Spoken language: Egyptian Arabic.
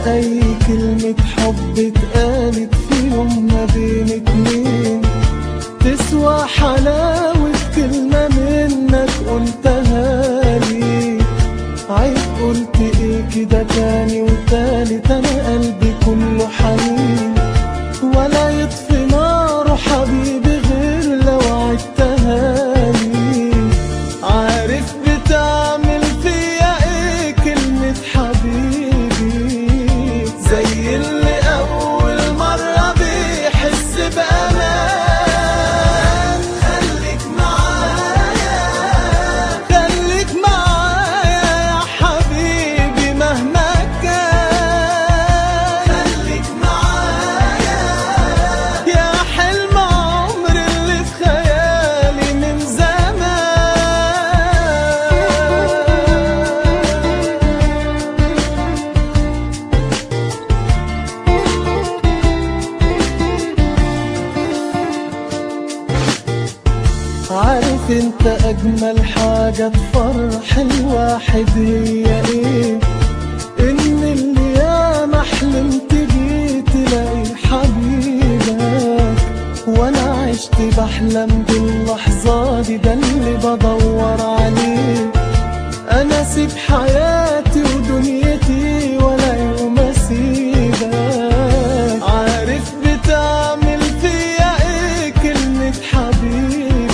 أي كلمة حب اتقالت في يوم ما بين اتنين تسوى حلاوة كلمة منك قلتها لي عيب قلت ايه كده تاني وتالت انا قلبي كله حنين ولا يطفي ناره حبيبي غير لو عدتها لي عارف بتعمل فيا ايه كلمة حبيبي زي اللي اول مرة بيحس بامان خليك معايا خليك معايا يا حبيبي مهما كان خليك معايا يا حلم عمري اللي في خيالي من زمان عارف انت اجمل حاجة تفرح الواحد هي ايه ان اللي ياما حلمت بيه تلاقي حبيبك وانا عشت بحلم باللحظة دي ده اللي بدور عليه انا سيب حياتي ودنيتي ولا يوم اسيبك عارف بتعمل فيا ايه كلمة حبيبي